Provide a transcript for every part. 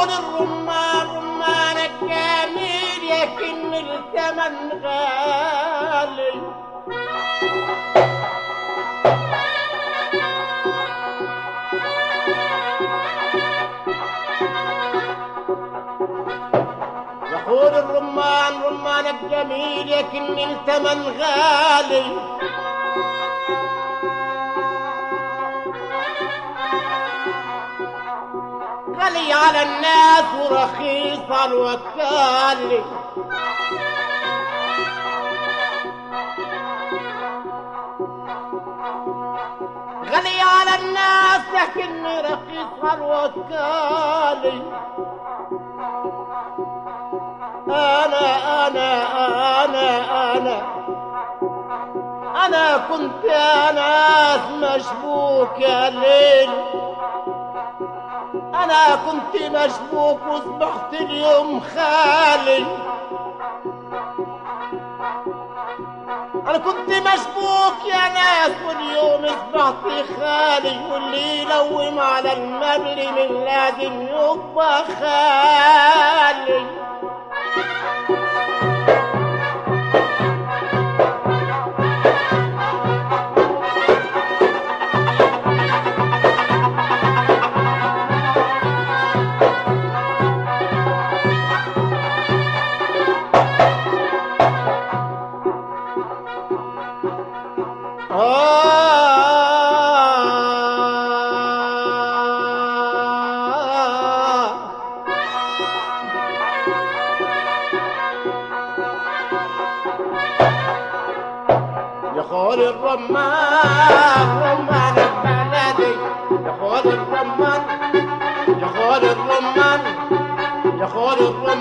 خد الرمان رمانك جميل لكن الثمن غالي يا خد الرمان رمانك جميل لكن الثمن غالي غالي على الناس ورخيص على الوكالة غالي على الناس لكن رخيص على الوكالة أنا أنا أنا أنا أنا كنت يا ناس مشبوك يا ليل انا كنت مشبوك وصبحت اليوم خالي انا كنت مشبوك يا ناس واليوم اصبحت خالي واللي يلوم على المبل من لازم يبقى خالي آه يا خال الرمان رمان بلدي يا خال الرمان يا خال الرمان يا خال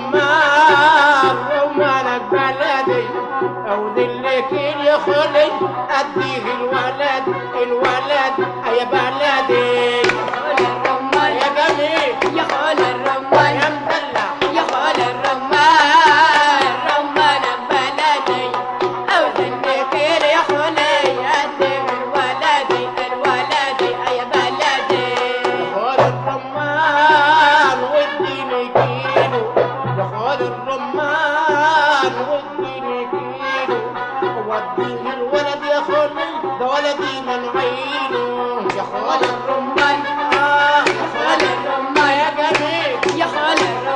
الرمان رمان بلدي او ذلك يا خالي اديه الولد الولد يا بلدي خال الرمان يا جميل يا خال الرمان يا مدلع يا خال الرمان رمان بلدي أو ذنكير يا خالي أدم الولدي الولدي يا بلدي خال الرمان وديني كيلو يا خال الرمان وديني كيلو وديني الولد يا خالي ده ولدي من عينه يا خال الرمان آه يا خال الرمان يا جميل يا خال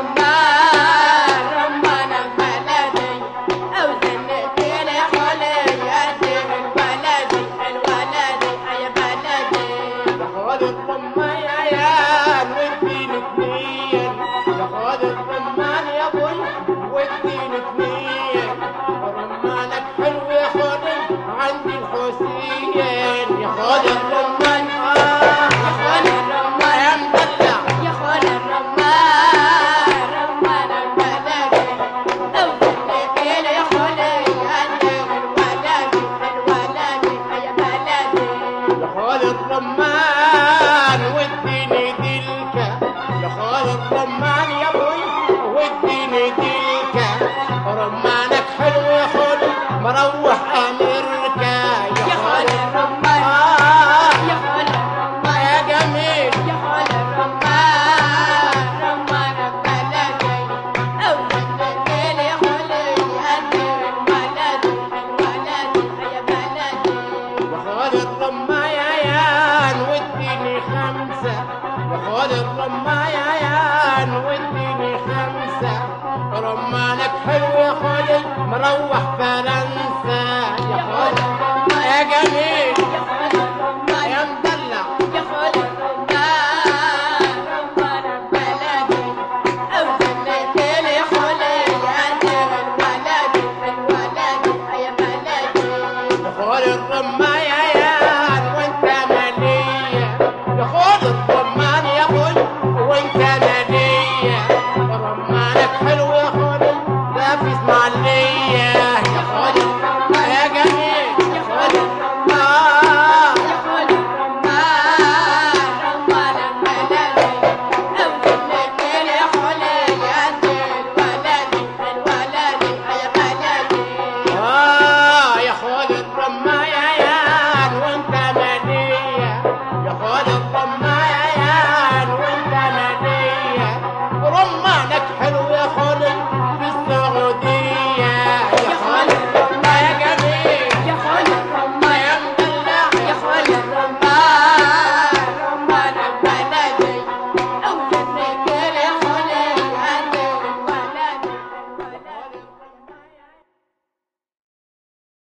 الرمان رمان بلدي أو ذنكير يا خالي أدم الولدي الولدي يا بلدي يا خال الرمان يا عيال وديني اتنين يا خال الرمان يا بوي وديني اتنين رمانك حلو يا خالي عندي الحسين يا خال الرمان آه يا خال الرمان يا مدلع يا خال الرمان رمان البلدي أو ذنكيل يا خالي أدم الولدي الولدي يا بلدي يا خال الرمان وديني دلكة يا خال الرمان يا بوي وديني دلكة رمانك حلو يا خالي مروح أمريكا يا خال الرمان آه يا خال الرمان يا جميل يا خال الرمان رمان البلدي أو ذنكيل يا خالي أدم الولدي الولدي يا بلدي يا خال الرمان يا عيان وديني خمسة يا خال الرمان يا عيان وديني خمسة رمانك حلو يا خالي مروح فرنسا